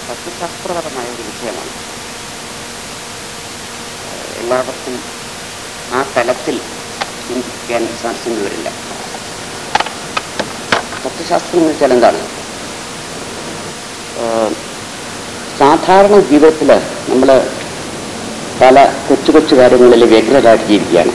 തത്വശാസ്ത്രപരമായ ഒരു വിഷയമാണ് ഏഹ് എല്ലാവർക്കും ആ തലത്തിൽ ചിന്തിക്കാൻ സാധിച്ചെന്ന് വരില്ല തത്വശാസ്ത്രം എന്ന് വെച്ചാൽ എന്താണ് ഏഹ് സാധാരണ ജീവിതത്തിൽ നമ്മൾ പല കൊച്ചു കൊച്ചു കാര്യങ്ങളിൽ വ്യഗ്രരായിട്ട് ജീവിക്കുകയാണ്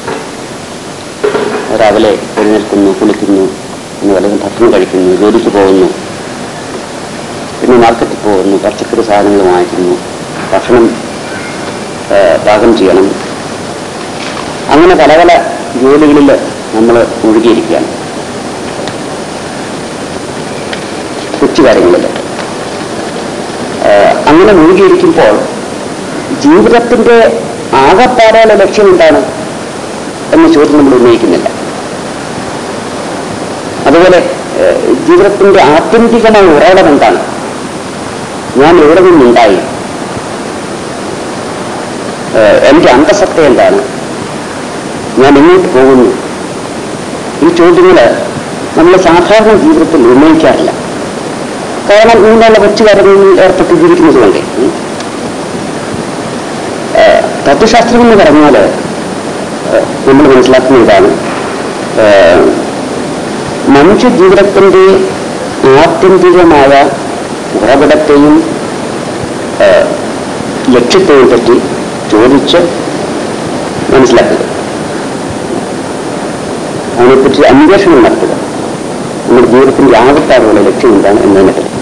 രാവിലെ എഴുന്നേൽക്കുന്നു കുളിക്കുന്നു പിന്നെ വല്ലതും ഭക്ഷണം കഴിക്കുന്നു ജോലിക്ക് പോകുന്നു പിന്നെ മാർക്കറ്റിൽ പോകുന്നു പച്ചക്കറി സാധനങ്ങൾ വാങ്ങിക്കുന്നു ഭക്ഷണം ആ, പാകം ചെയ്യണം അങ്ങനെ പല പല ജോലികളിൽ നമ്മൾ മുഴുകിയിരിക്കുകയാണ് കൊച്ചു കാര്യങ്ങളിൽ ആ, അങ്ങനെ മുഴുകിയിരിക്കുമ്പോൾ ജീവിതത്തിന്റെ ആകപ്പാടായ ലക്ഷ്യം എന്താണ് എന്ന ചോദ്യം നമ്മൾ ഉന്നയിക്കുന്നില്ല അതുപോലെ ഏഹ്, ജീവിതത്തിന്റെ ആത്യന്തികമായ ഉറവിടം എന്താണ് ഞാൻ എവിടെ നിന്നുണ്ടായി ഏഹ്, എന്റെ അന്തസത്ത എന്താണ് ഞാൻ എങ്ങോട്ട് പോകുന്നു ഈ ചോദ്യങ്ങള് നമ്മൾ സാധാരണ ജീവിതത്തിൽ ഉന്നയിക്കാറില്ല കാരണം ഇങ്ങനെയുള്ള കൊച്ചു കാര്യങ്ങളിൽ ഏർപ്പെട്ട് ജീവിക്കുന്നത് കൊണ്ട് ഉം. ഏഹ്, തത്വശാസ്ത്രം എന്ന് പറഞ്ഞാൽ നമ്മൾ മനസ്സിലാക്കുന്ന ഇതാണ് ഏഹ്, മനുഷ്യ ജീവിതത്തിന്റെ ആത്യന്തികമായ ഉറവിടത്തെയും ഏഹ്, ലക്ഷ്യത്തെയും പറ്റി ചോദിച്ച് മനസ്സിലാക്കുക അതിനെപ്പറ്റി അന്വേഷണം നടത്തുക നമ്മുടെ ജീവിതത്തിന്റെ ആകത്താറുള്ള ലക്ഷ്യം എന്താണ് എന്നതിനെ പറ്റി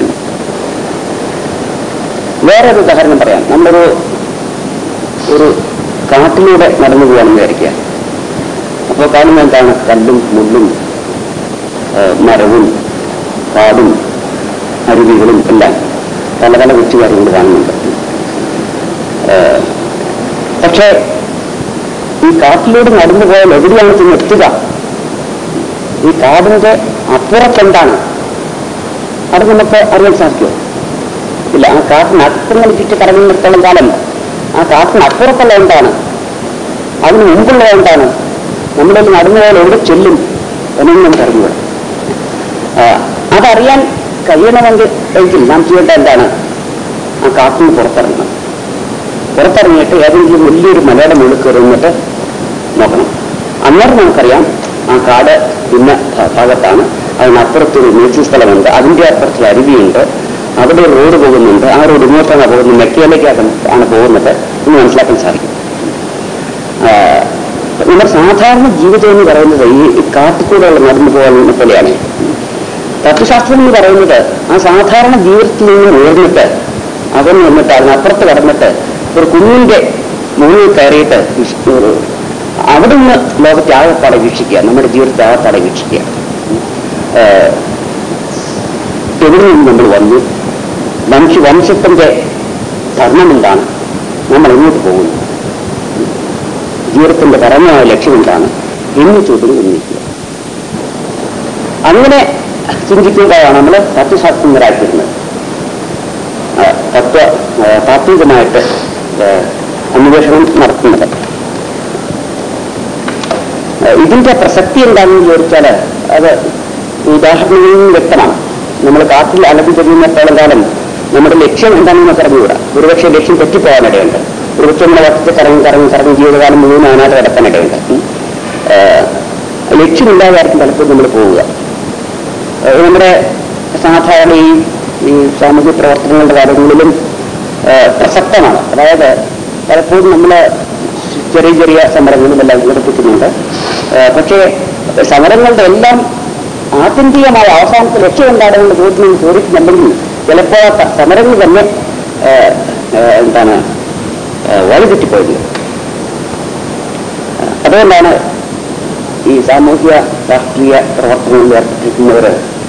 വേറെ ഒരു ഉദാഹരണം പറയാം നമ്മളൊരു ഒരു കാട്ടിലൂടെ നടന്നു പോകാമെന്ന് വിചാരിക്കുക അപ്പോൾ കാണുന്ന എന്താണ് കല്ലും മുള്ളും ആ, മരവും കാടും അരുവികളും എല്ലാം പല പല കൊച്ചു കാര്യങ്ങൾ കാണുന്നുണ്ട് ആ, പക്ഷേ ഈ കാട്ടിലൂടെ നടന്നു പോയാൽ എവിടെയാണ് ചെന്ന് എത്തുക ഈ കാടിന്റെ അപ്പുറത്തെന്താണ് അത് നമുക്ക് അറിയാൻ സാധിക്കുമോ ഇല്ല ആ കാട്ടിനകത്തുനിന്ന് ചുറ്റി കറങ്ങുന്നിടത്തോളം കാലം ആ കാട്ടിനപ്പുറത്തുള്ള എന്താണ് അതിന് മുമ്പുള്ള എന്താണ് നമ്മളിൽ നടന്നു പോയാൽ എവിടെ ചെല്ലും എന്നൊന്നും നമുക്ക് അറിഞ്ഞുകൂടാ ആ, അതറിയാൻ കഴിയണമെങ്കിൽ എങ്കിൽ നാം ചെയ്യേണ്ട എന്താണ് ആ കാട്ടിന് പുറത്തിറങ്ങണം പുറത്തിറങ്ങിയിട്ട് ഏതെങ്കിലും വലിയൊരു മലയുടെ മുകളിൽ കയറി നിന്നിട്ട് നോക്കണം അന്നേരം നമുക്കറിയാം ആ കാട് ഇന്ന ഭ- ഭാഗത്താണ് അതിനപ്പുറത്തൊരു നീച്ച സ്ഥലമുണ്ട് അതിൻ്റെ അപ്പുറത്തൊരു അരുവിയുണ്ട് അവിടെ ഒരു റോഡ് പോകുന്നുണ്ട് ആ റോഡ് ഇങ്ങോട്ടാണ് പോകുന്നത് മെക്കയിലേക്കാണ് ആണ് പോകുന്നത് എന്ന് മനസ്സിലാക്കാൻ സാധിക്കും ആ, നമ്മുടെ സാധാരണ ജീവിതം എന്ന് പറയുന്നത് ഈ ഈ കാട്ടിക്കൂടെയുള്ള നടന്നു പോകുന്ന പോലെയാണ് തത്വശാസ്ത്രം എന്ന് പറയുന്നത് ആ സാധാരണ ജീവിതത്തിൽ നിന്നും ഉയർന്നിട്ട് അവൻ നിന്നിട്ട് അതിനപ്പുറത്ത് കടന്നിട്ട് ഒരു കുഞ്ഞിന്റെ മുകളിൽ കയറിയിട്ട് വിശ്- ഒരു അവിടെ നിന്ന് ലോകത്തെ ആകപ്പാടെ വീക്ഷിക്കുക നമ്മുടെ ജീവിതത്തെ ആകപ്പാടെ വീക്ഷിക്കുക ഏഹ്, എവിടെ നിന്ന് നമ്മൾ വന്നു മനുഷ്യ വംശത്തിന്റെ ധർമ്മം എന്താണ് നമ്മൾ എങ്ങോട്ട് പോകുന്നു ജീവിതത്തിന്റെ പരമമായ ലക്ഷ്യം എന്താണ് എന്ന് ചോദ്യം ഉന്നയിക്കുക അങ്ങനെ ചിന്തിക്കുമ്പോഴാണ് നമ്മൾ തത്വശാസ്ത്രജ്ഞരായിത്തീരുന്നത് ആ, തത്വ ആ, താത്വികമായിട്ട് ആ, അന്വേഷണം നടത്തുന്നത് ആ, ഇതിന്റെ പ്രസക്തി എന്താണെന്ന് ചോദിച്ചാൽ അത് ഉദാഹരണങ്ങളിൽ നിന്ന് വ്യക്തമാണ് നമ്മൾ കാട്ടിൽ അലമ്പി ചെല്ലുന്നിടത്തോളം കാലം നമ്മുടെ ലക്ഷ്യം എന്താണെന്ന് നമുക്ക് അറിഞ്ഞുകൂടാ ഒരുപക്ഷെ ലക്ഷ്യം തെറ്റിപ്പോകാനിടയുണ്ട് ഒരുപക്ഷെ നമ്മുടെ വട്ടത്തിൽ കറങ്ങി കറങ്ങി കറങ്ങി ജീവിതകാലം മുഴുവൻ അതിനകത്ത് കിടക്കാനിടയുണ്ട് ഉം. ആ, ലക്ഷ്യമില്ലാതായിരിക്കും പലപ്പോഴും നമ്മൾ പോവുക ഏഹ് നമ്മുടെ സാധാരണ ഈ ഈ സാമൂഹ്യ പ്രവർത്തനങ്ങളുടെ കാര്യങ്ങളിലും ഏഹ് പ്രസക്തമാണ് അതായത് പലപ്പോഴും നമ്മൾ ചെറിയ ചെറിയ സമരങ്ങളും എല്ലാം സംഘടിപ്പിക്കുന്നുണ്ട് ഏഹ് പക്ഷേ സമരങ്ങളുടെ എല്ലാം ആത്യന്തികമായ അവസാനത്തെ ലക്ഷ്യം എന്താണെന്ന് ചോദ്യം ചോദിക്കുന്നുണ്ടെങ്കിൽ ചിലപ്പോൾ ആ സ- സമരങ്ങൾ തന്നെ ഏഹ് ഏഹ് എന്താണ് ഏഹ് വഴിതെറ്റിപ്പോയത് അതുകൊണ്ടാണ് ഈ സാമൂഹ്യ രാഷ്ട്രീയ പ്രവർത്തനങ്ങളിൽ ഏർപ്പെട്ടിരിക്കുന്നവർ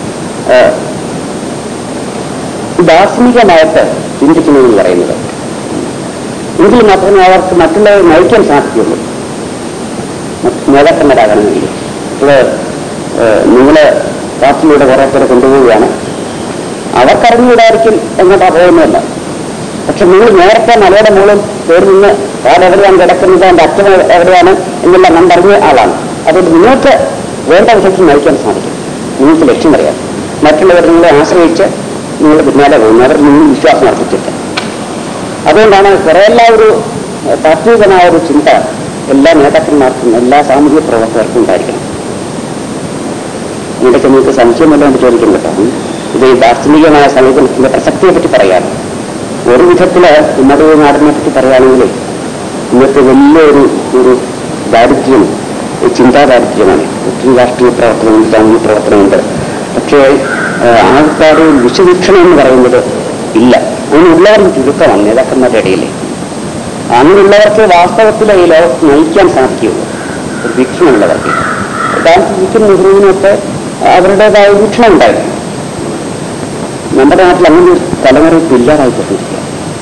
ദാർശനികമായിട്ട് ചിന്തിക്കുന്നതെന്ന് പറയുന്നത് എങ്കിൽ മാത്രമേ അവർക്ക് മറ്റുള്ളവരെ നയിക്കാൻ സാധിക്കുള്ളൂ മറ്റ് നേതാക്കന്മാരാകണമെങ്കിൽ ഇപ്പോൾ നിങ്ങൾ പാർട്ടിയുടെ കുറേ പേരെ കൊണ്ടുപോവുകയാണ് അവർക്കറിഞ്ഞുകൂടായിരിക്കും എങ്ങോട്ടാ പോകുന്നതല്ല പക്ഷെ നിങ്ങൾ നേരത്തെ മലയുടെ മുകളിൽ കയറി നിന്ന് കാട് എവിടെയാണ് കിടക്കുന്നത് അതിന്റെ അച്ഛൻ എവിടെയാണ് എന്നെല്ലാം കണ്ടറിഞ്ഞ ആളാണ് അതുകൊണ്ട് നിങ്ങൾക്ക് വേണ്ട വിധത്തിൽ നയിക്കാൻ സാധിക്കും നിങ്ങൾക്ക് ലക്ഷ്യമറിയാം മറ്റുള്ളവർ നിങ്ങളെ ആശ്രയിച്ച് നിങ്ങളുടെ പിന്നാലെ പോകുന്നു അവർ നിങ്ങൾ വിശ്വാസം അർപ്പിച്ചിട്ട് അതുകൊണ്ടാണ് കുറെയെല്ലാം ഒരു താത്വികമായ ഒരു ചിന്ത എല്ലാ നേതാക്കന്മാർക്കും എല്ലാ സാമൂഹിക പ്രവർത്തകർക്കും ഉണ്ടായിരിക്കണം ഇടയ്ക്ക് നിങ്ങൾക്ക് സംശയമല്ലോ എന്ന് ചോദിക്കും കേട്ടോ ഉം. ഇത് ഈ ദാർശനികമായ സമീപനത്തിന്റെ പ്രസക്തിയെ പറ്റി പറയാറ് ഒരു വിധത്തില് നമ്മുടെ ഈ നാടിനെ പറ്റി പറയുകയാണെങ്കിൽ ഇന്നത്തെ വലിയൊരു ഒരു ദാരിദ്ര്യം ഒരു ചിന്താദാരിദ്ര്യമാണ് ഒത്തിരി രാഷ്ട്രീയ പ്രവർത്തനമുണ്ട് സാമൂഹ്യ പ്രവർത്തനമുണ്ട് പക്ഷേ ആൾക്കാർ വിഷവീക്ഷണം എന്ന് പറയുന്നത് ഇല്ല അങ്ങനെയുള്ളവരും ചുരുക്കമാണ് നേതാക്കന്മാരുടെ ഇടയിൽ അങ്ങനെയുള്ളവർക്ക് വാസ്തവത്തിൽ ഈ ലോകത്ത് നയിക്കാൻ സാധിക്കുകയുള്ളൂ ഒരു വീക്ഷണമുള്ളവർക്ക് ഗാന്ധിജിക്കും നെഹ്റുവിനൊക്കെ അവരുടേതായ വീക്ഷണം ഉണ്ടായിരുന്നു നമ്മുടെ നാട്ടിൽ അങ്ങനെ ഒരു തലമുറ ഇപ്പൊ ഇല്ലാതായിക്കൊണ്ടിരിക്കുക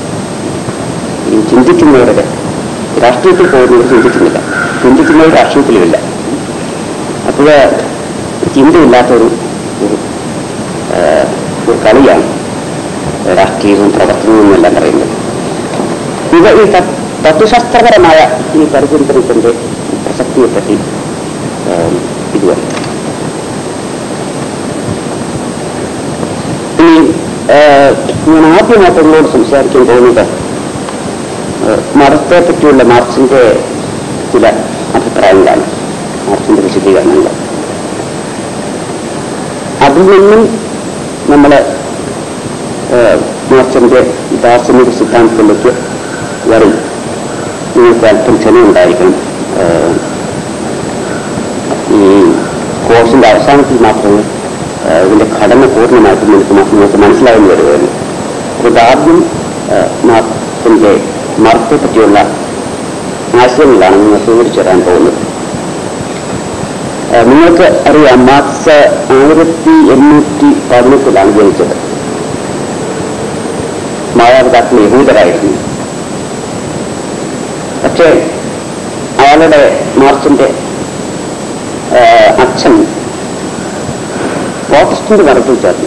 ഈ ചിന്തിക്കുന്നവരുടെ രാഷ്ട്രീയത്തിൽ പോകുന്നവർ ചിന്തിക്കുന്നില്ല ചിന്തിക്കുന്നവർ രാഷ്ട്രീയത്തിലുമില്ല അപ്പോൾ ചിന്തയില്ലാത്ത ഒരു ഒരു ആ, ഒരു കളിയാണ് രാഷ്ട്രീയവും പ്രവർത്തനവും എന്നെല്ലാം പറയുന്നത് ഇത് ഈ ത- തത്വശാസ്ത്രപരമായ ഈ പരിചരിത്രത്തിന്റെ പ്രസക്തിയെപ്പറ്റി ആ, ഇതുവരെ ഈ ആ, ഞാൻ ആദ്യമായിട്ട് നിങ്ങളോട് സംസാരിക്കാൻ പോകുന്നത് ആ, മതത്തെ പറ്റിയുള്ള മാർക്സിന്റെ ചില അഭിപ്രായങ്ങളാണ് മാർക്സിന്റെ വിശദീകരണങ്ങൾ അതിൽ നിന്നും നമ്മൾ മാർക്സിന്റെ ദാർശനിക സിദ്ധാന്തത്തിലേക്ക് വരും നിങ്ങൾക്ക് അല്പം ക്ഷമയുണ്ടായിരിക്കണം ആ, ഈ കോഴ്സിന്റെ അവസാനത്തിൽ മാത്രമേ ആ, ഇതിന്റെ ഘടന പൂർണ്ണമായിട്ടും നിങ്ങൾക്ക് മ- നിങ്ങൾക്ക് മനസ്സിലായെന്ന് വരുമായിരുന്നു അപ്പോൾ ഇതാദ്യം ആ, മാർക്സിന്റെ മതത്തെ പറ്റിയുള്ള ആശയങ്ങളാണ് നിങ്ങൾക്ക് വിവരിച്ചു തരാൻ പോകുന്നത് ആ, നിങ്ങൾക്ക് അറിയാം മാർക്സ് ആയിരത്തി എണ്ണൂറ്റി പതിനെട്ടിലാണ് ജനിച്ചത് മാതാപിതാക്കൾ യഹൂദരായിരുന്നു പക്ഷേ അയാളുടെ മാർക്സിന്റെ ആ, അച്ഛൻ പ്രോട്ടസ്റ്റന്റ് മതത്തിൽ ചേർന്നു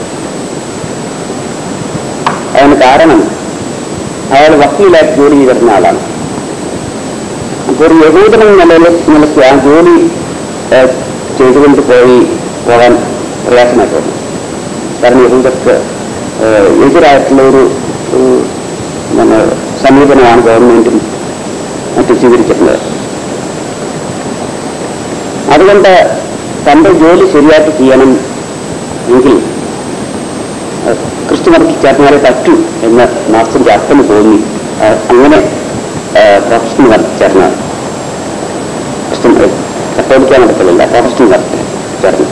അതിന് കാരണം അയാൾ വക്കീലായിട്ട് ജോലി ചെയ്തിരുന്ന ആളാണ് അപ്പോൾ ഒരു യഹൂദൻ എന്ന നിലയിൽ നിലയ്ക്ക് ആ ജോലി ആ, ചെയ്തുകൊണ്ട് പോയി പോകാൻ പ്രയാസമായി തോന്നി കാരണം യഹൂദർക്ക് ആ, എതിരായിട്ടുള്ള ഒരു ഒരു എന്താണ് സമീപനമാണ് ഗവൺമെന്റും മറ്റും സ്വീകരിച്ചിരുന്നത് അതുകൊണ്ട് തന്റെ ജോലി ശരിയായിട്ട് ചെയ്യണം എങ്കിൽ അഹ് ക്രിസ്തുമതത്തിൽ ചേർന്നാലേ പറ്റൂ എന്ന് മാർക്സിന്റെ അർത്ഥന് തോന്നി അഹ് അങ്ങനെ പ്രൊഫഷണൽ മതത്തിൽ ചേർന്ന ക്രിസ്തു കത്തോലിക്ക മതത്തിലല്ല പ്രൊഫഷണൽ മതത്തിൽ ചേർന്നു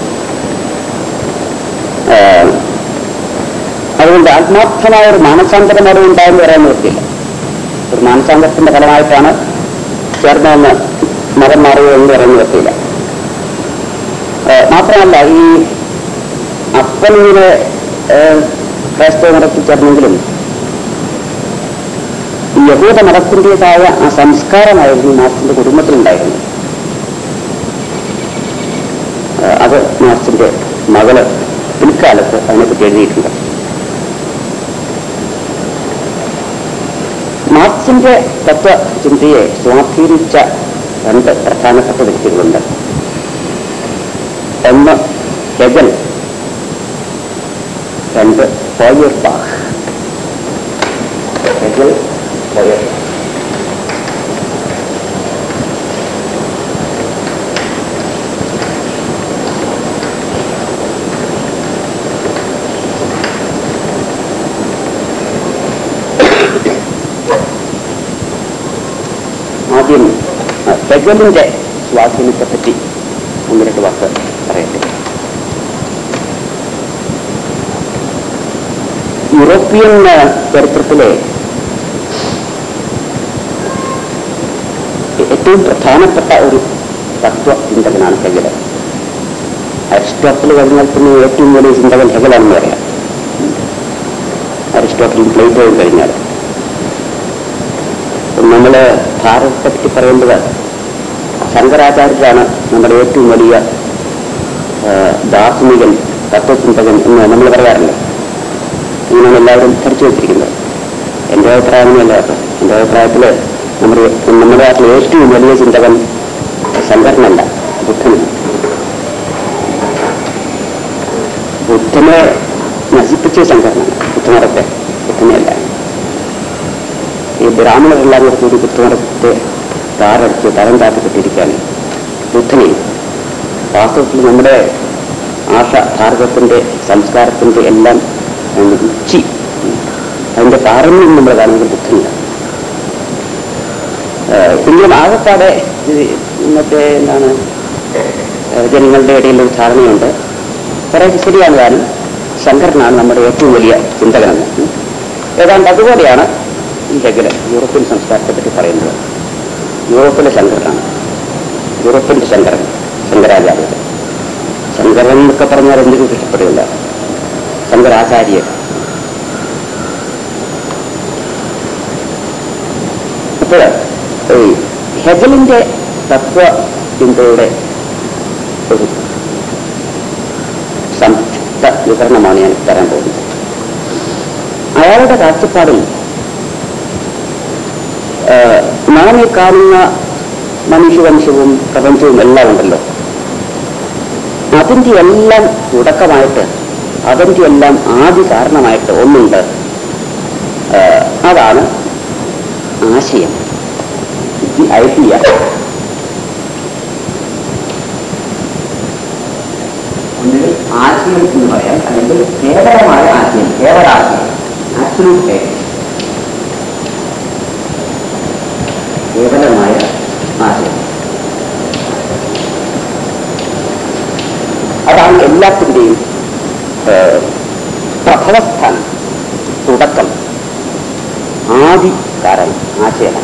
ആഹ് അതുകൊണ്ട് ആത്മാർത്ഥമായ ഒരു മാനസാന്തരം അവിടെ ഉണ്ടായെന്ന് പറയാൻ നിർത്തിയില്ല ഒരു മാനസാന്തരത്തിന്റെ ഫലമായിട്ടാണ് ചേർന്നതെന്ന് മതം മാറുക എന്ന് പറയാൻ നിർത്തിയില്ല ഏഹ് മാത്രമല്ല ഈ അപ്പനിങ്ങനെ ക്രൈസ്തവ മതത്തിൽ ചേർന്നെങ്കിലും ഈ യഹൂദ മതത്തിൻ്റെതായ ആ സംസ്കാരമായിരുന്നു മാർക്സിന്റെ കുടുംബത്തിലുണ്ടായിരുന്നു ഏഹ് അത് മാർക്സിന്റെ മകള് പിൽക്കാലത്ത് അതിനെപ്പറ്റി എഴുതിയിട്ടുണ്ട് മാർക്സിന്റെ തത്വചിന്തയെ സ്വാധീനിച്ച രണ്ട് പ്രധാനപ്പെട്ട വ്യക്തികളുണ്ട് ഒന്ന് ഹെഗൽ രണ്ട് ഫോയർബാഹ് ഹെഗൽ ഫോയർബാഹ് ആദ്യം ആ, ഹെഗലിന്റെ സ്വാധീനത്തെ പറ്റി ഒന്ന് രണ്ട് വാക്ക് പറയട്ടെ യൂറോപ്യൻ ആ, ചരിത്രത്തിലെ ഏറ്റവും പ്രധാനപ്പെട്ട ഒരു തത്വ ചിന്തകനാണ് ഹെഗല് അരിസ്റ്റോട്ടൽ കഴിഞ്ഞാൽ പിന്നെ ഏറ്റവും വലിയ ചിന്തകൻ ഹെഗലാണെന്ന് പറയാം അരിസ്റ്റോട്ടലും പ്ലേറ്റോയും കഴിഞ്ഞാൽ നമ്മൾ ഭാരതത്തെ പറ്റി പറയുന്നത് ശങ്കരാചാര്യരാണ് നമ്മുടെ ഏറ്റവും വലിയ ആ, ദാർശനികൻ തത്വചിന്തകൻ എന്ന് നമ്മൾ പറയാറില്ല ഇങ്ങനെയാണ് എല്ലാവരും ധരിച്ചു വെച്ചിരിക്കുന്നത് എൻ്റെ അഭിപ്രായം അങ്ങനെയല്ല കേട്ടോ എൻ്റെ അഭിപ്രായത്തിൽ നമ്മുടെ നമ്മുടെ നാട്ടിലെ ഏറ്റവും വലിയ ചിന്തകൻ ശങ്കരനല്ല ബുദ്ധനാണ് ബുദ്ധനെ നശിപ്പിച്ച ശങ്കരനാണ് ബുദ്ധമതത്തെ ബുദ്ധനെയല്ല ഈ ബ്രാഹ്മണരെല്ലാം കൂടെ കൂടി ബുദ്ധമതത്തെ താറടിച്ച് തരം താത്തിപ്പെട്ടിരിക്കുകയാണ് ബുദ്ധനെയും വാസ്തവത്തിൽ നമ്മുടെ ആശ ഭാരതത്തിന്റെ സംസ്കാരത്തിന്റെ എല്ലാം ഉം, ഉച്ചി അതിന്റെ താരമ്യം നമ്മൾ കാണുന്നത് ബുദ്ധനില്ല എങ്കിലും ആകെപ്പാടെ ഇത് ഇന്നത്തെ എന്താണ് ഏഹ് ജനങ്ങളുടെ ഇടയിൽ ഒരു ധാരണയുണ്ട് കുറെ ശരിയാണ് താനും ശങ്കരനാണ് നമ്മുടെ ഏറ്റവും വലിയ ചിന്തകനെന്ന് ഉം. ഏതാണ്ട് അതുപോലെയാണ് ഈ ഹെഗല് യൂറോപ്യൻ സംസ്കാരത്തെ പറ്റി പറയുന്നത് യൂറോപ്പിലെ ശങ്കരനാണ് യൂറോപ്പിന്റെ ശങ്കരൻ ശങ്കരാചാര്യർ ശങ്കരൻ എന്നൊക്കെ പറഞ്ഞാൽ എന്തിനും ഇഷ്ടപ്പെടില്ല ശങ്കരാചാര്യർ അപ്പോൾ ഈ ഹെഗലിന്റെ തത്വ ചിന്തയുടെ ഒരു സംക്ഷിപ്ത വിവരണമാണ് ഞാൻ തരാൻ പോകുന്നത് അയാളുടെ കാഴ്ചപ്പാടിൽ ആ, നാം ഈ കാണുന്ന മനുഷ്യവംശവും പ്രപഞ്ചവും എല്ലാം ഉണ്ടല്ലോ അതിൻ്റെ എല്ലാം തുടക്കമായിട്ട് അതിൻ്റെ എല്ലാം ആദ്യ കാരണമായിട്ട് ഒന്നുണ്ട് ആ, അതാണ് ആശയം ദി ഐഡിയ ഒന്നുകിൽ ആശയം എന്ന് പറയാം അല്ലെങ്കിൽ കേവലമായ ആശയം കേവലാശയം ആബ്സലൂട്ട് കേവലമായ ആശയം അതാണ് എല്ലാത്തിൻ്റെയും പ്രഭവസ്ഥാനം തുടക്കം ആദി കാരണം ആശയമാണ്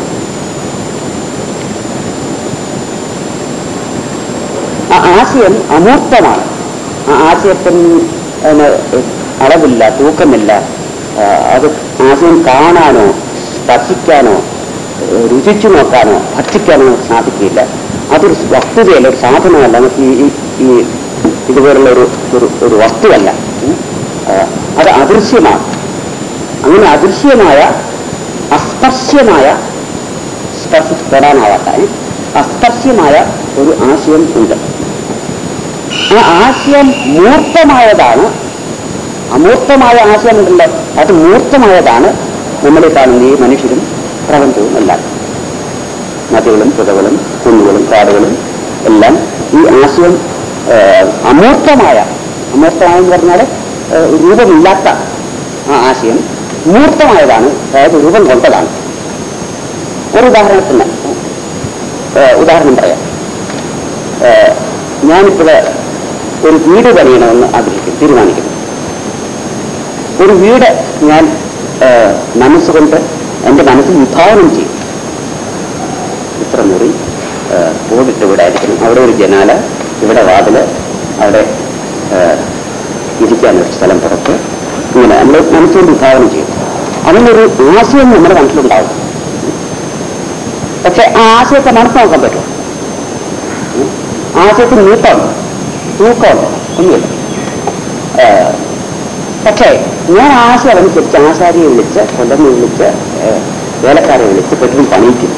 ആ ആശയം അമൂർത്തമാണ് ആ ആശയത്തിന് അതിന് അളവില്ല തൂക്കമില്ല ആ, അത് ആശയം കാണാനോ സ്പർശിക്കാനോ ഏഹ്, രുചിച്ചു നോക്കാനോ ഭക്ഷിക്കാനോ സാധിക്കില്ല അതൊരു വസ്തുതയല്ല ഒരു സാധനമല്ല നമുക്ക് ഈ ഈ- ഈ ഇതുപോലുള്ള ഒരു ഒരു ഒരു വസ്തുവല്ല ഉം. ആ, അത് അദൃശ്യമാണ് അങ്ങനെ അദൃശ്യമായ അസ്പർശ്യമായ സ്പർശിപ്പെടാനാവാത്ത ഏ, അസ്പർശ്യമായ ഒരു ആശയം ഉണ്ട് ആ ആശയം മൂർത്തമായതാണ് അമൂർത്തമായ ആശയമുണ്ടല്ലോ അത് മൂർത്തമായതാണ് നമ്മളെ കാണുന്ന ഈ മനുഷ്യരും പ്രപഞ്ചവും എല്ലാം നദികളും പുഴകളും കുന്നുകളും കാടുകളും എല്ലാം ഈ ആശയം ആ, അമൂർത്തമായ അമൂർത്തമായെന്ന് പറഞ്ഞാൽ ആ, രൂപമില്ലാത്ത ആ ആശയം മൂർത്തമായതാണ് അതായത് രൂപം കൊണ്ടതാണ് ഒരു ഉദാഹരണത്തിന് ആ, ഉദാഹരണം പറയാം ആ, ഞാനിപ്പോൾ ഒരു വീട് പണിയണമെന്ന് ആഗ്രഹിക്കും തീരുമാനിക്കുന്നു ഒരു വീട് ഞാൻ ആ, മനസ്സുകൊണ്ട് എൻ്റെ മനസ്സിൽ വിഭാവനം ചെയ്യും ഇത്ര മുറി ആ, ഓടിട്ട വീടായിരിക്കണം അവിടെ ഒരു ജനാല ഇവിടെ വാതില് അവിടെ ആ, ഇരിക്കാനൊരു സ്ഥലം പുറത്ത് ഇങ്ങനെ നമ്മൾ മനസ്സുകൊണ്ട് വിഭാവനം ചെയ്യും അതിനൊരു ആശയം നമ്മുടെ മനസ്സിലുണ്ടാവും പക്ഷെ ആ ആശയത്തെ മനസ്സിലാക്കാൻ പറ്റും ആശയത്തിന് നീട്ടമുണ്ട് തൂക്കമുണ്ട് ഒന്നുമില്ല ആ, പക്ഷേ ഞാൻ ആശയം അനുസരിച്ച് ആശാരിയെ വിളിച്ച് കൊല്ലമ്മയെ വിളിച്ച് ആ, വേലക്കാരെ വിളിച്ച് കെട്ടിടം പണിയിക്കും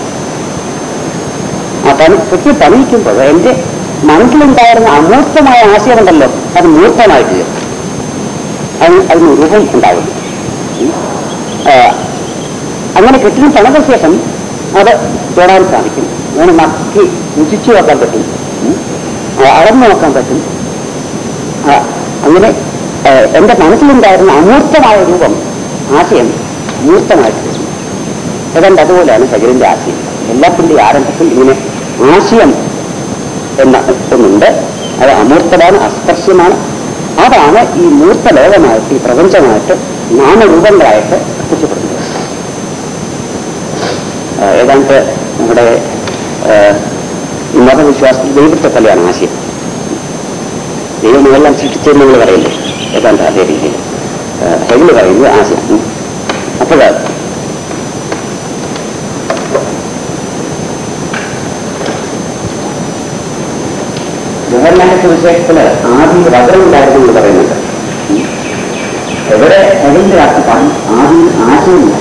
ആ പണി കെട്ടിടം പണിയിക്കുമ്പോൾ എൻ്റെ മനസ്സിലുണ്ടായിരുന്ന അമൂർത്തമായ ആശയമുണ്ടല്ലോ അത് മൂർത്തമായിട്ട് തീരും. അതിന് അതിന് രൂപം ഉണ്ടാവില്ല ഉം. ആ, അങ്ങനെ കെട്ടിടം പണിത ശേഷം അത് തൊടാൻ സാധിക്കും അതിന് നക്കി രുചിച്ചു നോക്കാൻ പറ്റും ഉം. ആ, അളന്നു നോക്കാൻ പറ്റും ആ, അങ്ങനെ ആ, എൻ്റെ മനസ്സിലുണ്ടായിരുന്ന അമൂർത്തമായ രൂപം ആശയം മൂർത്തമായിട്ട് തീർന്നു ഏതാണ്ട് അതുപോലെയാണ് ശരീരന്റെ ആശയം എല്ലാത്തിൻ്റെയും ആരംഭത്തിൽ ഇങ്ങനെ ആശയം എന്ന ഒന്നുണ്ട് അത് അമൂർത്തമാണ് അസ്പർശ്യമാണ് അതാണ് ഈ മൂർത്ത ലോകമായിട്ട് ഈ പ്രപഞ്ചമായിട്ട് നാമരൂപങ്ങളായിട്ട് പ്രത്യക്ഷപ്പെടുന്നത് ആ, ഏതാണ്ട് നമ്മുടെ ആ, ഈ മതവിശ്വാസത്തിൽ ദൈവത്തെ പോലെയാണ് ആശയം ദൈവം ഇതെല്ലാം സൃഷ്ടിച്ചെന്ന് നമ്മൾ പറയില്ലേ ഏതാണ്ട് അതേ രീതിയിൽ ഹെഗില് പറയുന്നത് ആശയം ഉം. അപ്പോൾ ജവഹർലാലിന്റെ സുവിശേഷത്തില് ആദ്യം വചനമുണ്ടായിരുന്നു എന്ന് പറയുന്നുണ്ട് ഉം. എവിടെ ഹെഗലിന്റെ കാഴ്ചപ്പാട് ആദ്യം ആശയമില്ല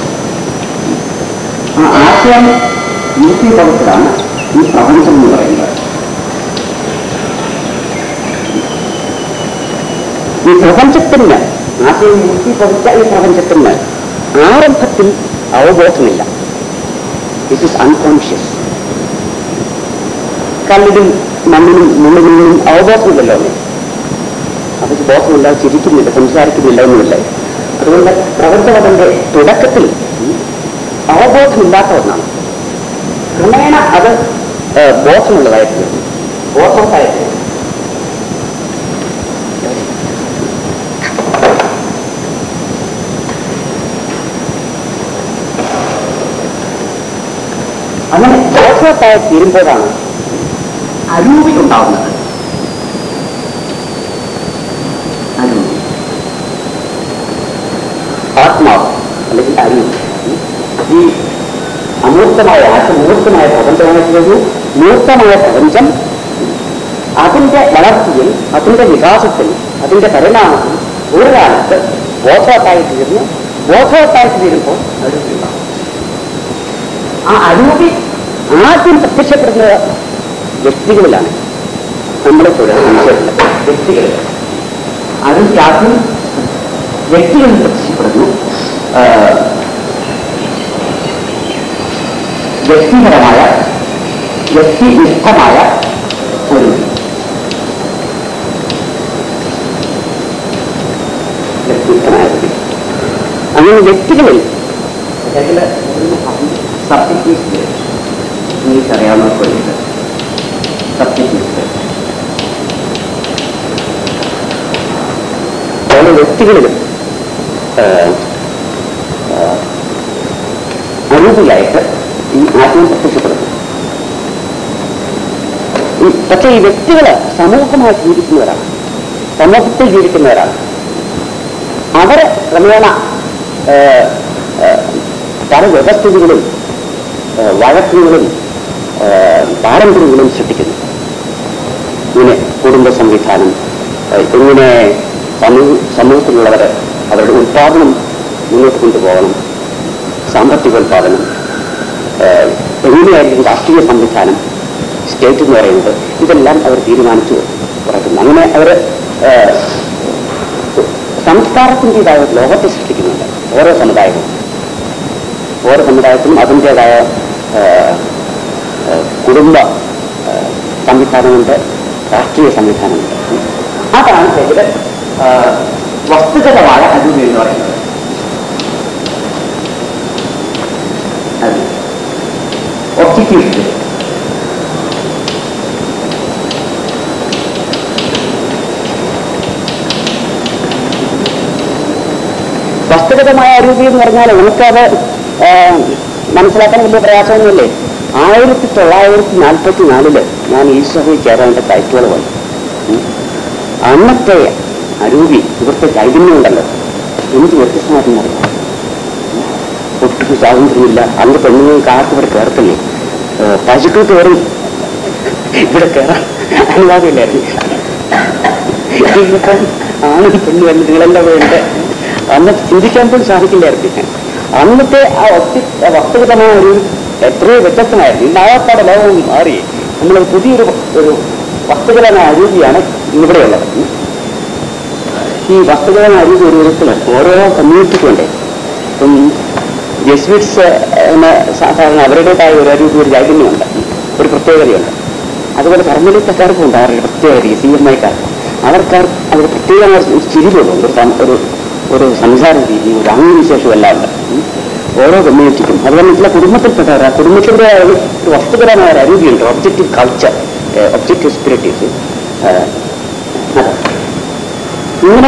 ആ ആശയം യൂസിയപ്പെടുത്തലാണ് ഈ പ്രപഞ്ചം എന്ന് പറയുന്നത് ഈ പ്രപഞ്ചത്തിന് ആശയം മുക്തി പതിച്ച ഈ പ്രപഞ്ചത്തിന് ആരംഭത്തിൽ അവബോധമില്ല ഇറ്റ് ഇസ് അൺകോൺഷ്യസ് കല്ലിനും മണ്ണിനും മുള്ളിനും അവബോധമില്ലല്ലോ അവന്. അവർക്ക് ബോധമില്ല ചിരിക്കുന്നില്ല സംസാരിക്കുന്നില്ല ഒന്നുമില്ല അതുകൊണ്ട് പ്രപഞ്ചം അതിന്റെ തുടക്കത്തിൽ അവബോധമില്ലാത്ത ഒന്നാണ് ക്രമേണ അത് ഏഹ്, ബോധമുള്ളതായിട്ട് തീർന്നു. ബോധവത്തായിട്ട് തീർന്നു. അങ്ങനെ ബോധവത്തായി തീരുമ്പോഴാണ് അരൂപി ഉണ്ടാവുന്നത് അരൂപി ആത്മാവ് അല്ലെങ്കിൽ അരൂപി ഈ അമൂർത്തമായ ആശമൂർത്തമായ പ്രപഞ്ചമായി തീർന്നു മൂർത്തമായ പ്രപഞ്ചം അതിന്റെ വളർച്ചയിൽ അതിന്റെ വികാസത്തിൽ അതിന്റെ പരിണാമത്തിൽ ഒരു കാലത്ത് ബോധവത്തായി തീർന്ന് ബോധവത്തായി തീരുമ്പോൾ അരൂപി ഉണ്ടാവും ആ അരൂപി ആദ്യം പ്രത്യക്ഷപ്പെടുന്നത് വ്യക്തികളിലാണ് നമ്മളെ പോലെ മനുഷ്യരില്ല വ്യക്തികളിൽ അരൂപി ആദ്യം വ്യക്തികളിൽ പ്രത്യക്ഷപ്പെടുന്നു ആ, വ്യക്തിപരമായ വ്യക്തിനിഷ്ഠമായ ഒരു വ്യക്തിനിഷ്ഠമായ ഒരു അങ്ങനെ വ്യക്തികളിൽ സബ്ജക്റ്റീവ് ഇംഗ്ലീഷ് അറിയാവുന്നവർക്ക് വേണ്ടിയിട്ട് സബ്ജക്റ്റീവ് ഓരോ വ്യക്തികളിലും ആ, ആ, അനൂപിയായിട്ട് ഈ ആത്മം പ്രത്യക്ഷപ്പെടുന്നു ഈ പക്ഷേ ഈ വ്യക്തികള് സമൂഹമായി ജീവിക്കുന്നവരാണ് സമൂഹത്തിൽ ജീവിക്കുന്നവരാണ് അവര് ക്രമേണ ആ, ആ, പല വ്യവസ്ഥിതികളും ആ, വഴക്കുകളും ആ, പാരമ്പര്യങ്ങളും സൃഷ്ടിക്കുന്നു ഇങ്ങനെ കുടുംബ സംവിധാനം ആ, എങ്ങനെ സമൂഹ സമൂഹത്തിലുള്ളവർ അവരുടെ ഉത്പാദനം മുന്നോട്ട് കൊണ്ടുപോകണം സാമ്പത്തികോത്പാദനം ആ, എങ്ങനെയായിരിക്കും രാഷ്ട്രീയ സംവിധാനം സ്റ്റേറ്റ് എന്ന് പറയുന്നത് ഇതെല്ലാം അവർ തീരുമാനിച്ചു കുറയ്ക്കുന്നു അങ്ങനെ അവർ സംസ്കാരത്തിൻ്റെതായ ഒരു ലോകത്തെ സൃഷ്ടിക്കുന്നുണ്ട് ഓരോ സമുദായവും ഓരോ സമുദായത്തിനും അതിൻ്റെതായ ആ, ആ, കുടുംബ ആ, സംവിധാനമുണ്ട് രാഷ്ട്രീയ സംവിധാനമുണ്ട് അതാണ് ശരിക്കും ആ, വസ്തുഗതമായ അരൂപി എന്ന് പറയുന്നത് ഒബ്ജക്റ്റീവ് വസ്തുഗതമായ അരൂപി എന്ന് പറഞ്ഞാൽ നമുക്കത് ആ, മനസ്സിലാക്കാൻ വലിയ പ്രയാസമൊന്നുമില്ലേ ആയിരത്തി തൊള്ളായിരത്തി നാൽപ്പത്തി നാലില് ഞാൻ ഈ സഭയിൽ ചേരാൻ എൻ്റെ ടൈറ്റുകൾ വന്നു ഉം. അന്നത്തെ അരൂപി ഇവിടുത്തെ ചൈതന്യമുണ്ടല്ലോ എന്ത് വ്യത്യസ്തമായിട്ടെന്നറിയാം ഒട്ടും സ്വാതന്ത്ര്യമില്ല അന്ന് പെണ്ണുങ്ങൾക്ക് ആർക്കും ഇവിടെ കയറത്തില്ലേ പശുക്കൾ കയറി ഇവിടെ കയറാൻ അനുവാദമില്ലായിരുന്നു ഇന്നിപ്പം ആണും പെണ്ണും എന്ന് നിങ്ങളെല്ലാം വേണ്ട അന്ന് ചിന്തിക്കാൻ പോലും സാധിക്കില്ലായിരുന്നു അന്നത്തെ ആ ഒത്തി വസ്തുഗതമായ ഒരു എത്രയോ വ്യത്യസ്തമായിരുന്നു ഇന്ന് ആകപ്പാടെ ലോകം മാറി നമ്മൾ പുതിയൊരു ഒരു വസ്തുഗതമായ അരൂപിയാണ് ഇവിടെയുള്ളത് ഉം. ഈ വസ്തുഗതമായ അരൂപി ഒരു വിധത്തിൽ ഓരോ കമ്മ്യൂണിറ്റിക്കുണ്ട് ഇപ്പം ജെസ്വിറ്റ്സ് എന്ന സാധാരണ അവരുടേതായ ഒരു അരൂപി ഒരു ചൈതന്യമുണ്ട് ഒരു പ്രത്യേകതയുണ്ട് അതുപോലെ കർമ്മലിത്തക്കാർക്കും ഉണ്ട് അവരുടെ പ്രത്യേക രീതി സി എം ഐക്കാർ അവർക്ക് അവർ പ്രത്യേകമായ ഒരു ചിരികളുണ്ട് ഒരു സം- ഒരു ഒരു സംസാര രീതി ഒരു അംഗവിശേഷം എല്ലാം ഉണ്ട് ഉം. ഓരോ കമ്മ്യൂണിറ്റിക്കും അതുപോലെ ചില കുടുംബത്തിൽപ്പെട്ടവർ ആ കുടുംബത്തിന്റെ ഒരു ഒരു വസ്തുപരമായ ഒരു അരൂപിയുണ്ട് ഒബ്ജക്റ്റീവ് കൾച്ചർ ഒബ്ജക്റ്റീവ് സ്പിരിറ്റീസ് അതെ ഇങ്ങനെ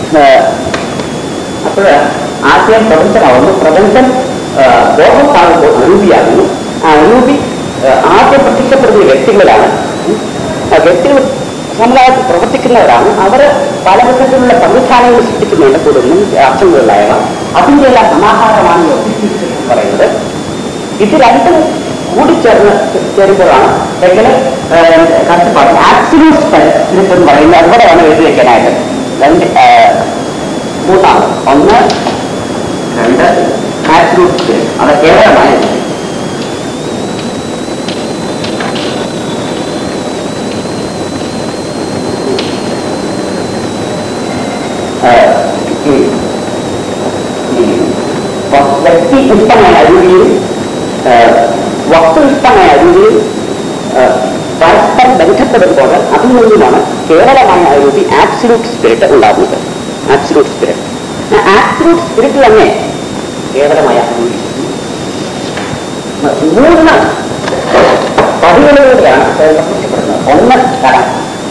അപ്പോൾ ആശയം പ്രപഞ്ചമാവുന്നു പ്രപഞ്ചം ആ, ബോധത്താകുമ്പോൾ അരൂപിയാകുന്നു ആ അരൂപി ആ, ആദ്യം പ്രത്യക്ഷപ്പെടുന്ന വ്യക്തികളാണ് ഉം. ആ വ്യക്തികൾ സമുദായത്തിൽ പ്രവർത്തിക്കുന്നവരാണ് അവർ പല വിധത്തിലുള്ള സംവിധാനങ്ങൾ സൃഷ്ടിക്കുന്നുണ്ട് കുടുംബം രാഷ്ട്രങ്ങളിലായവ അതിൻ്റെ എല്ലാം സമാഹാരമാണ് ഈ objectives എന്ന് പറയുന്നത് ഇത് രണ്ടും കൂടിച്ചേർന്ന് ചേരുമ്പോഴാണ് എങ്ങനെ കാഴ്ചപ്പാട് ആക്സിഡൻസ് സ്പിരിറ്റ് എന്ന് പറയുന്നത് അതുകൂടെ വേണം എഴുതി വെക്കാനായിട്ട് രണ്ട് ആ, മൂന്നാമത് ഒന്ന് രണ്ട് ആബ്സലൂട്ട് സ്പിരിറ്റ് അത് കേവലമായ ആ, ഈ വ്യക്തിനിഷ്ഠമായ അരുവിയും വസ്തുനിഷ്ഠമായ അരുവിയും പരസ്പരം ബന്ധപ്പെടുമ്പോൾ അതിൽ നിന്നുമാണ് കേവലമായ അരുവി ആബ്സലൂട്ട് സ്പിരിറ്റ് ഉണ്ടാകുന്നത് ആബ്സലൂട്ട് സ്പിരിറ്റ് ആബ്സലൂട്ട് സ്പിരിറ്റ് തന്നെ കേവലമായ അരുവി മൂന്ന് പതികളിലൂടെയാണ് പ്രത്യക്ഷപ്പെടുന്നത് ഒന്ന് കടം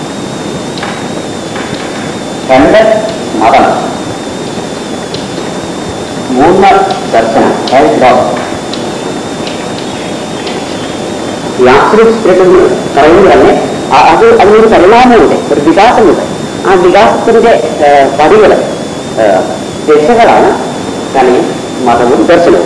രണ്ട് മതം മൂന്ന് ദർശനം അതായത് ലോകം ഈ ആബ്സലൂട്ട് സ്പിരിറ്റ് എന്ന് പറയുന്നത് തന്നെ ആ- അത് അതിനൊരു പരിണാമമുണ്ട് ഒരു വികാസമുണ്ട് ആ വികാസത്തിന്റെ പടികൾ ദശകളാണ് കലയും മതവും ദർശനവും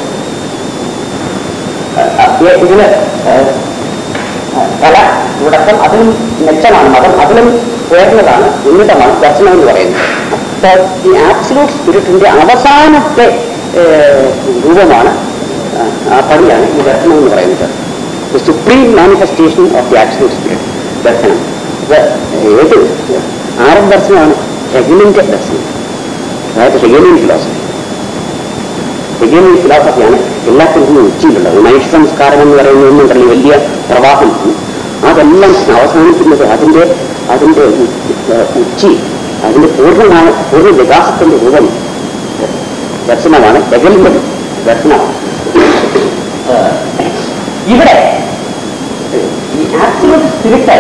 ഏഹ് ഇതിന് ഏഹ് കല തുടക്കം അതിലും മെച്ചമാണ് മതം അതിലും ഉയർന്നതാണ് ഉന്നതമാണ് ദർശനം എന്ന് പറയുന്നത് അപ്പോൾ ഈ ആബ്സലൂട്ട് സ്പിരിറ്റിന്റെ അവസാനത്തെ ഏഹ്, രൂപമാണ് ആ, ആ പടിയാണ് ഈ ദർശനം എന്ന് പറയുന്നത് supreme manifestation of the absolute spirit ദർശനം ഇത് ഏത് ആരൻ ദർശനമാണ് ഹെഗലിന്റെ ദർശനം അതായത് ഹെഗലിയൻ ഫിലോസഫി ഹെഗലിയൻ ഫിലോസഫിയാണ് എല്ലാത്തിനും ഉച്ചയിലുള്ളത് മനുഷ്യ സംസ്കാരം എന്ന് പറയുന്ന ഒന്നുണ്ടല്ലോ വലിയ പ്രവാഹം അതെല്ലാം അവസാനിക്കുന്നത് അതിന്റെ അതിന്റെ ഉ- ഏഹ് ഉച്ചി അതിന്റെ പൂർണ്ണമായ പൂർണ്ണ വികാസത്തിന്റെ രൂപം ദർശനമാണ് ഹെഗലിന്റെ ദർശനമാണ് ഏഹ് ഇവിടെ ഈ ആബ്സലൂട്ട് സ്പിരിറ്റ്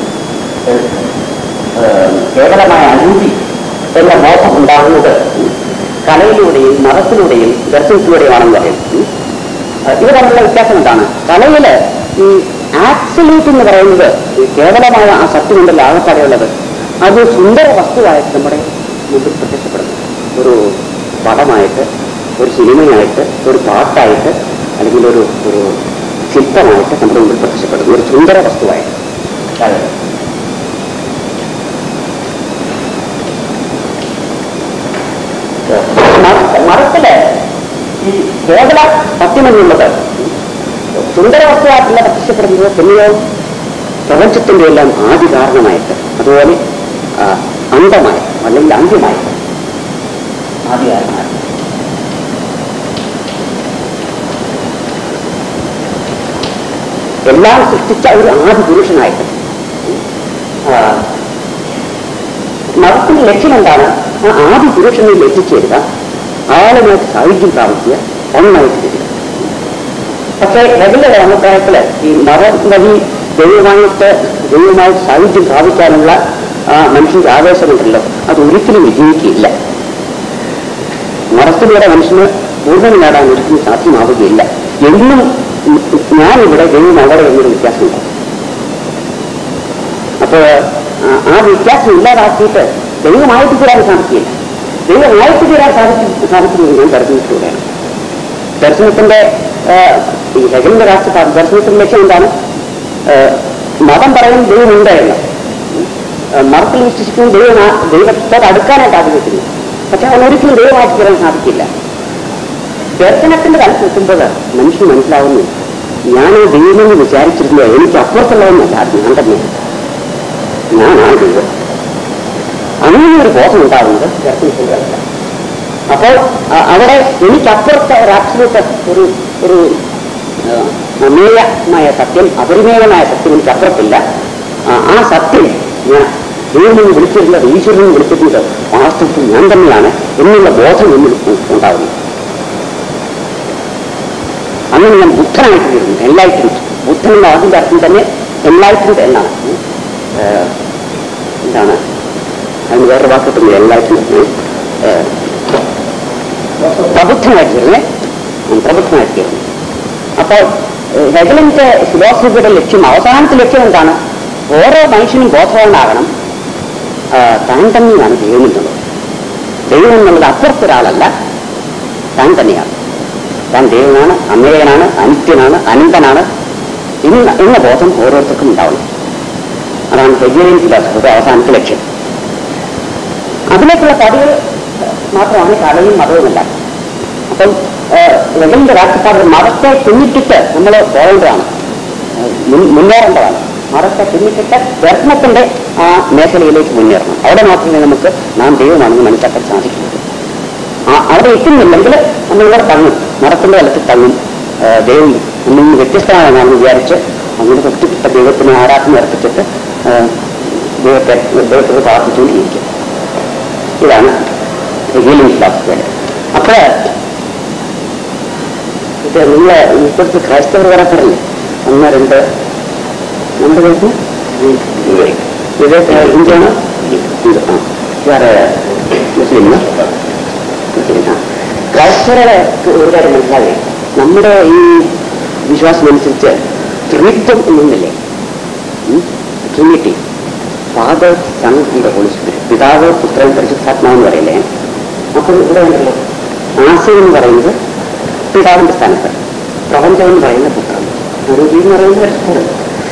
കേവലമായ അനുഭൂതി എന്ന ബോധം ഉണ്ടാകുന്നത് കലയിലൂടെയും മതത്തിലൂടെയും ദർശനത്തിലൂടെയുമാണെന്ന് പറയും ഉം. ഏഹ് ഇത് തമ്മിലുള്ള വ്യത്യാസം എന്താണ് കലയില് ഈ ആബ്സലൂട്ട് എന്ന് പറയുന്നത് ഈ കേവലമായ ആ സത്യമുണ്ടല്ലോ ആകപ്പാടെയുള്ളത് അത് സുന്ദര വസ്തുവായിട്ട് നമ്മുടെ മുമ്പിൽ പ്രത്യക്ഷപ്പെടുന്നു ഒരു പടമായിട്ട് ഒരു സിനിമയായിട്ട് ഒരു പാട്ടായിട്ട് അല്ലെങ്കിൽ ഒരു ഒരു ശില്പമായിട്ട് നമ്മുടെ മുമ്പിൽ പ്രത്യക്ഷപ്പെടുന്നു ഒരു സുന്ദര വസ്തുവായിട്ട് കല. മത- മതത്തില് ഈ കേവല സത്യമെന്നുള്ളത് സുന്ദര വസ്തുവായിട്ടല്ല പ്രത്യക്ഷപ്പെടുന്നത് പിന്നെയോ പ്രപഞ്ചത്തിന്റെ എല്ലാം ആദ്യ കാരണമായിട്ട് അതുപോലെ ആ, അന്തമായിട്ട് അല്ലെങ്കിൽ അന്ത്യമായിട്ട് ആദ്യ കാരണമായിട്ട് എല്ലാം സൃഷ്ടിച്ച ഒരു ആദ്യ പുരുഷനായിട്ട് ആ, മതത്തിന്റെ ലക്ഷ്യം എന്താണ് ആ ആദ്യ പുരുഷനിൽ എത്തിച്ചേരുക ആളുമായിട്ട് സാഹിത്യം പ്രാപിക്കുക ഒന്നായിട്ട് തരിക പക്ഷേ റെഗുലർ അഭിപ്രായത്തില് ഈ മതം വഴി ദൈവമായിട്ട് ദൈവമായിട്ട് സാഹിത്യം പ്രാപിക്കാനുള്ള ആ മനുഷ്യന്റെ ആവേശമുണ്ടല്ലോ അത് ഒരിക്കലും വിജയിക്കുകയില്ല മതത്തിലൂടെ മനുഷ്യന് പൂർണ്ണം നേടാൻ ഒരിക്കലും സാധ്യമാവുകയില്ല എന്നും ഞാനിവിടെ ദൈവം അവിടെ എന്നൊരു വ്യത്യാസമുണ്ട് അപ്പോൾ ആ വ്യത്യാസം ഇല്ലാതാക്കിയിട്ട് ദൈവമായിട്ട് തീരാൻ സാധിക്കില്ല ദൈവമായിട്ട് തീരാൻ സാധിക്കും സാധിക്കുന്നത് ഞാൻ ദർശനത്തിലൂടെയാണ് ദർശനത്തിന്റെ ആ, ഈ ഹെഗലിന്റെ രാഷ്ട്രപാത ദർശനത്തിന്റെ ലക്ഷ്യം എന്താണ് ആ, മതം പറയും ദൈവമുണ്ട് എന്ന് ആ, മതത്തിൽ വിശ്വസിക്കുന്ന ദൈവം ആ- ദൈവത്തോട് അടുക്കാനായിട്ട് ആഗ്രഹിക്കുന്നു പക്ഷെ അവൻ ഒരിക്കലും ദൈവമായിട്ട് തീരാൻ സാധിക്കില്ല ദർശനത്തിന്റെ തലത്തിൽ എത്തുമ്പോൾ മനുഷ്യന് മനസ്സിലാവുന്നു ഞാൻ ആ ദൈവമെന്ന് വിചാരിച്ചിരുന്നത് എനിക്ക് അപ്പുറത്തുള്ളതെന്നല്ല അത് ഞാൻ തന്നെയാണ് ഞാനാണ് ദൈവം അങ്ങനെ ഒരു ബോധം ഉണ്ടാകുന്നത് ദർശനത്തിന്റെ തലത്തിലാണ് അപ്പോൾ അ- അവിടെ എനിക്കപ്പുറത്തെ ഒരു അബ്സലൂട്ട് ഒരു ഒരു ആ, അമേയമായ സത്യം അപരിമേയമായ സത്യം എനിക്കപ്പുറത്തില്ല ആ, ആ സത്യം ഞാൻ ദൈവമെന്ന് വിളിച്ചിരുന്നത് ഈശ്വരനെ വിളിച്ചിരുന്നത് വാസ്തവത്തിൽ ഞാൻ തന്നെയാണ് എന്നുള്ള ബോധം എന്നിൽ ഉ- ഉണ്ടാകുന്നു അങ്ങനെ ഞാൻ ബുദ്ധനായിട്ട് തീരുന്നു എൻലൈറ്റൻഡ് ബുദ്ധൻ എന്ന അതിന്റെ അർത്ഥം തന്നെ എൻലൈറ്റൻഡ് എന്നാണ് ഏ, എന്താണ് അതിന് വേറെ വാക്ക് കിട്ടുന്നില്ല എൻലൈറ്റൻഡ് പ്രബുദ്ധനായിട്ട് തീർന്നേ ഉം, പ്രബുദ്ധനായിട്ട് തീർന്നു അപ്പോൾ ഏഹ്, ഹെഗലിന്റെ ഫിലോസഫിയുടെ ലക്ഷ്യം അവസാനത്തെ ലക്ഷ്യം എന്താണ് ഓരോ മനുഷ്യനും ബോധവാനാകണം ആ, താൻ തന്നെയാണ് ദൈവം എന്നുള്ളത് ദൈവം എന്നുള്ളത് അപ്പുറത്തൊരാളല്ല താൻ തന്നെയാണ് താൻ ദൈവമാണ് അമേയനാണ് അനിത്യനാണ് അനന്തനാണ് ഇന്ന എന്ന ബോധം ഓരോരുത്തർക്കും ഉണ്ടാവണം അതാണ് ഹെഗലിയൻ ഫിലോസഫിയുടെ അവസാനത്തെ ലക്ഷ്യം അതിലേക്കുള്ള പടികൾ മാത്രമാണ് കലയും മതവുമല്ല അപ്പം ലഗലിന്റെ രാഷ്ട്രപാത മതത്തെ പിന്നിട്ടിട്ട് നമ്മൾ പോകേണ്ടതാണ് ഏഹ് മുൻ- മുന്നേറേണ്ടതാണ് മതത്തെ പിന്നിട്ടിട്ട് ദർശനത്തിന്റെ ആ മേഖലയിലേക്ക് മുന്നേറണം അവിടെ മാത്രമേ നമുക്ക് നാം ദൈവമാണെന്ന് മനസ്സിലാക്കാൻ സാധിക്കുന്നത് ആ അ- അവിടെ എത്തുന്നില്ലെങ്കിൽ നമ്മളിവിടെ തങ്ങും മരത്തിന്റെ തലത്തിൽ തങ്ങും ആ, ദൈവം ഒന്നും വ്യത്യസ്തമാണെന്നാണ് വിചാരിച്ച് അങ്ങനെ തൊട്ടിട്ട ദൈവത്തിന് ആരാധന അർപ്പിച്ചിട്ട് ആ, ദൈവത്തെ ദൈവത്തോട് പ്രാർത്ഥിച്ചുകൊണ്ടിരിക്കും ഇതാണ് ഹീലിംഗ് ഫിലോസഫിയുടെ അപ്പൊ ഇത് നിങ്ങളെ ഇപ്പോഴത്തെ ക്രൈസ്തവർ വരെ പറഞ്ഞില്ലേ ഒന്ന് രണ്ട് രണ്ട് പേർക്ക് വിവേക് ഇന്ത്യയാണ് ഇത് ആ വേറെ മുസ്ലിം മുസ്ലിം ആ ക്രൈസ്തവരുടെ ഒരു കാര്യം മനസ്സിലാകെ നമ്മുടെ ഈ വിശ്വാസം അനുസരിച്ച് ത്രിത്വം എന്നൊന്നില്ലേ trinity father son and holy spirit പിതാവ് പുത്രൻ പരിശുദ്ധാത്മാവെന്ന് പറയില്ലേ അപ്പോൾ ഇവിടെ ഉണ്ടല്ലോ ആശയം എന്ന് പറയുന്നത് പിതാവിന്റെ സ്ഥാനത്ത് പ്രപഞ്ചം എന്ന് പറയുന്ന പുത്രൻ അരൂപി എന്ന് പറയുന്ന പരിശുദ്ധൻ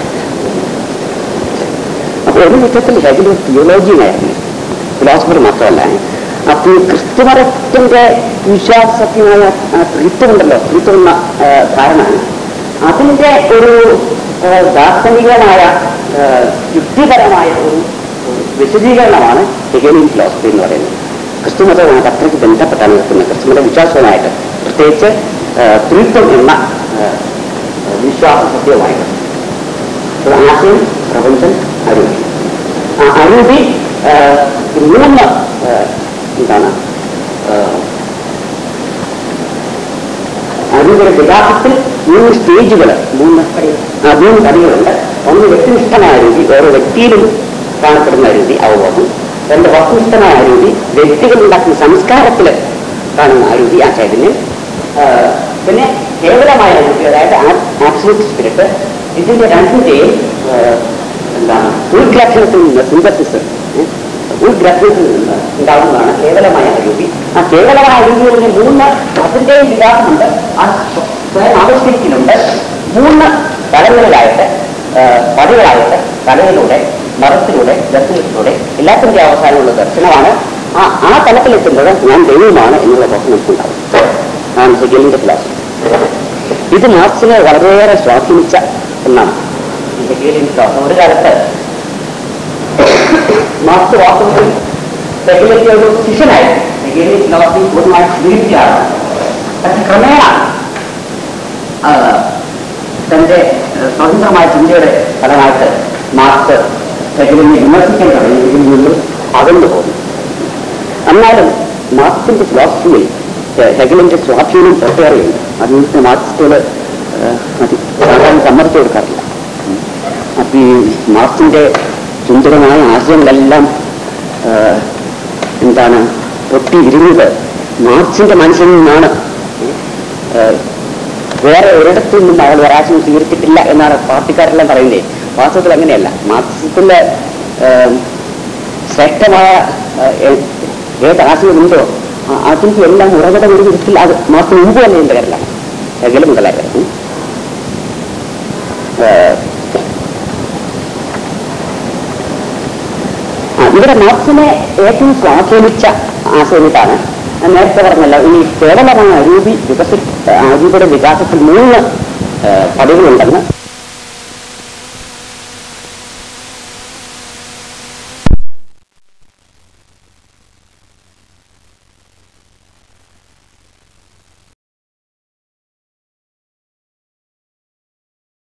അപ്പോൾ ഒരു വിധത്തിൽ ഹെഗിൽ തിയോളജിയായിരുന്നു ഫിലോസഫർ മാത്രമല്ല അപ്പോൾ ഈ ക്രിസ്തുമതത്തിന്റെ വിശ്വാസത്തിനായ ത്രിത്വമുണ്ടല്ലോ ത്രിത്വം എന്ന ആ, ധാരണ അതിന്റെ ഒരു ആ, ദാർശനികമായ ആ, യുക്തിപരമായ ഒരു ഒരു വിശദീകരണമാണ് ഹെഗലിയൻ ഫിലോസഫി എന്ന് പറയുന്നത് ക്രിസ്തുമതവുമായിട്ട് അത്രയ്ക്ക് ബന്ധപ്പെട്ടാണ് നിൽക്കുന്നത് ക്രിസ്തുമത വിശ്വാസവുമായിട്ട് പ്രത്യേകിച്ച് ആ, ത്രിത്വം എന്ന ആ, വിശ്വാസ സത്യവുമായിട്ട് ഒരു ആശയം പ്രപഞ്ചം അരൂപി ആ അരൂപി ആ, മൂന്ന് ആ, എന്താണ് ആ, അരൂപിയുടെ വികാസത്തിൽ മൂന്ന് സ്റ്റേജുകൾ മൂന്ന് ആ, മൂന്ന് പടികളുണ്ട് ഒന്ന് വ്യക്തിനിഷ്ഠമായ അരൂപി ഓരോ വ്യക്തിയിലും കാണപ്പെടുന്ന അരൂപി അവബോധം രണ്ട് വസ്തുനിഷ്ഠമായ അരൂപി വ്യക്തികൾ ഉണ്ടാക്കുന്ന സംസ്കാരത്തിൽ കാണുന്ന അരൂപി ആ ചൈതന്യം ആ, പിന്നെ കേവലമായ അരൂപി അതായത് ആബ്സലൂട്ട് സ്പിരിറ്റ് ഇതിന്റെ രണ്ടിന്റെയും ആ, എന്താണ് ഉൾഗ്രഹണത്തിൽ നിന്ന് സിന്തസിസ് ഉൾഗ്രഹണത്തിൽ നിന്ന് ഉണ്ടാകുന്നതാണ് കേവലമായ അരൂപി ആ കേവലമായ അരൂപികളിൽ മൂന്ന് അതിന്റെയും വികാസമുണ്ട് ആ സ്വയം ആവിഷ്കരിക്കുന്നുണ്ട് മൂന്ന് തലങ്ങളിലായിട്ട് ആ, പടികളായിട്ട് തലയിലൂടെ മറത്തിലൂടെ ദർശനത്തിലൂടെ എല്ലാത്തിൻ്റെ അവസാനമുള്ള ദർശനമാണ് ആ ആ തലത്തിലെത്തുമ്പോൾ ഞാൻ ദൈവമാണ് എന്നുള്ള ബോധം നമുക്കുണ്ടാവും ആണ് ഹെഗലിന്റെ ഫിലോസഫി ഇത് മാർക്സിനെ വളരെയേറെ സ്വാധീനിച്ച ഒന്നാണ് ഈ ഹെഗലിയൻ ഫിലോസഫി ഒരു കാലത്ത് മാർക്സ് വാസ്തവത്തിൽ ഹെഗലിന്റെ ഒരു ശിഷ്യനായിരുന്നു ഹെഗലിയൻ ഫിലോസഫി പൂർണ്ണമായി സ്വീകരിക്കുകയാണ് പക്ഷെ ക്രമേണ ആ, തന്റെ ഏഹ്, സ്വതന്ത്രമായ ചിന്തയുടെ ഫലമായിട്ട് മാർക്സ് ഹെഗലിനെ വിമർശിക്കാൻ തുടങ്ങി ഇതിൽ നിന്നും അകന്നു പോകുന്നു എന്നാലും മാർക്സിന്റെ ഫിലോസഫിയിൽ ഏഹ്, ഹെഗലിന്റെ സ്വാധീനം ഒട്ടേറെയുണ്ട് അതിന് മാർക്സിസ്റ്റോട് അത് സാധാരണ സമ്മതിച്ചു കൊടുക്കാറില്ല അപ്പൊ ഈ മാർക്സിന്റെ സുന്ദരമായ ആശയങ്ങളെല്ലാം ഏഹ്, എന്താണ് പൊട്ടി വിരിഞ്ഞത് മാർക്സിന്റെ മനസ്സിൽ നിന്നാണ് ഏഹ്, വേറെ ഒരിടത്തു നിന്നും അയാൾ ഒരാശയം സ്വീകരിച്ചിട്ടില്ല എന്നാണ് പാർട്ടിക്കാരെല്ലാം പറയുന്നത് വാസ്തവത്തിൽ അങ്ങനെയല്ല മാർക്സിസത്തിന്റെ ഏഹ്, ശ്രേഷ്ഠമായ ഏഹ്, ഏ- ഏത് ആശയമുണ്ടോ ആ- അതിന്റെ എല്ലാം ഉറവിടം ഒരു വിധത്തിൽ അത് മാർക്ക് മുമ്പ് തന്നെ എന്റെ പേരിലാണ് എങ്കിലും മുതലായിരുന്നു ഏഹ്, ആ, ഇവിടെ മാർക്സിനെ ഏറ്റവും സ്വാധീനിച്ച ആശയം ഇതാണ് ഞാൻ നേരത്തെ പറഞ്ഞല്ലോ ഇനി കേവലമായ അരൂപി വികസി അരൂപിയുടെ വികാസത്തിൽ മൂന്ന് ഏഹ്, പടികളുണ്ടെന്ന്